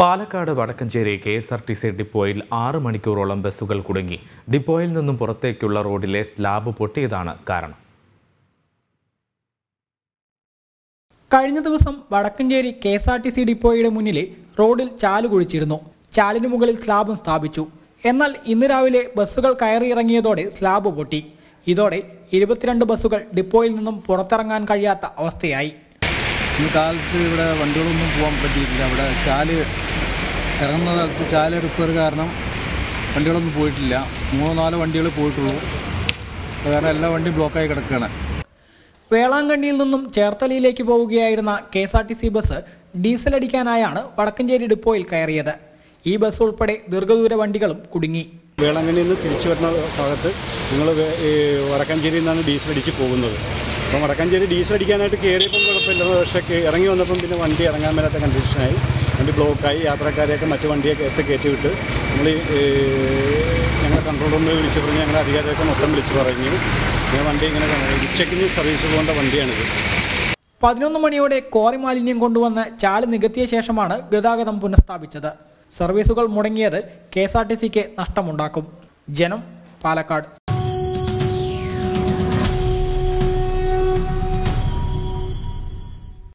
Palakkad Vadakkanchery K S R T C ഡിപ്പോയിൽ ആറ് മണിക്കൂറോളം ബസ്സുകൾ കുടുങ്ങി ഡിപ്പോയിൽ നിന്നും പുറത്തേക്കുള്ള റോഡിലെ സ്ലാബ് പൊട്ടിയതാണ് കാരണം കഴിഞ്ഞ ദിവസം Vadakkanchery K S R T C ഡിപ്പോയുടെ മുന്നിലെ റോഡിൽ ചാല് കുഴിച്ചിരുന്നു ചാലിന് മുകളിൽ സ്ലാബും സ്ഥാപിച്ചു എന്നാൽ ഇന്ന് രാവിലെ ബസ്സുകൾ കയറിയിറങ്ങിയതോടെ സ്ലാബ് പൊട്ടി ഇതോടെ ഇരുപത്തിരണ്ട് ബസ്സുകൾ ഡിപ്പോയിൽ നിന്നും പുറത്തിറങ്ങാൻ കഴിയാത്ത അവസ്ഥയായി ഇന്ന് കാലത്ത് ഇവിടെ വണ്ടികളൊന്നും പോകാൻ പറ്റിയിട്ടില്ല അവിടെ ചാല് ഇറങ്ങുന്ന സ്ഥലത്ത് ചാല് റിപ്പയർ കാരണം വണ്ടികളൊന്നും പോയിട്ടില്ല മൂന്നോ നാലോ വണ്ടികൾ പോയിട്ടുള്ളൂ അത് കാരണം എല്ലാ വണ്ടിയും ബ്ലോക്കായി കിടക്കുകയാണ് വേളാങ്കണ്ണിയിൽ നിന്നും ചേർത്തലയിലേക്ക് പോവുകയായിരുന്ന K S R T C bus diesel അടിക്കാനായാണ് വടക്കഞ്ചേരി ഡിപ്പോയിൽ കയറിയത് ഈ ബസ് ഉൾപ്പെടെ ദീർഘദൂര വണ്ടികളും കുടുങ്ങി വേളാങ്കണ്ണിയിൽ നിന്ന് തിരിച്ചു വരുന്ന ഭാഗത്ത് നിങ്ങൾ വടക്കഞ്ചേരിയിൽ നിന്നാണ് ഡീസൽ അടിച്ച് പോകുന്നത് അപ്പം വടക്കഞ്ചേരി ഡീസൽ അടിക്കാനായിട്ട് കയറിയപ്പം കുഴപ്പമില്ല പക്ഷേ കേ- ഇറങ്ങി വന്നപ്പം പിന്നെ വണ്ടി ഇറങ്ങാൻ മേലാത്ത കണ്ടീഷനായി വണ്ടി ബ്ലോക്കായി യാത്രക്കാരെയൊക്കെ മറ്റു വണ്ടിയൊക്കെ എത്തി കയറ്റി വിട്ട് നമ്മൾ ഞങ്ങളുടെ കൺട്രോൾ റൂമിൽ വിളിച്ച് പറഞ്ഞ് ഞങ്ങളുടെ അധികാരിയൊക്കെ മൊത്തം വിളിച്ച് പറഞ്ഞു ഇങ്ങനെ വണ്ടി ഇങ്ങനെ ഉച്ചയ്ക്ക് സർവീസ് പോകേണ്ട വണ്ടിയാണിത് പതിനൊന്ന് മണിയോടെ ക്വാറി മാലിന്യം കൊണ്ടുവന്ന് ചാല് നികത്തിയ ശേഷമാണ് ഗതാഗതം പുനഃസ്ഥാപിച്ചത് സർവീസുകൾ മുടങ്ങിയത് കെ എസ് ആർ ടി സിക്ക് നഷ്ടമുണ്ടാക്കും ജനം പാലക്കാട്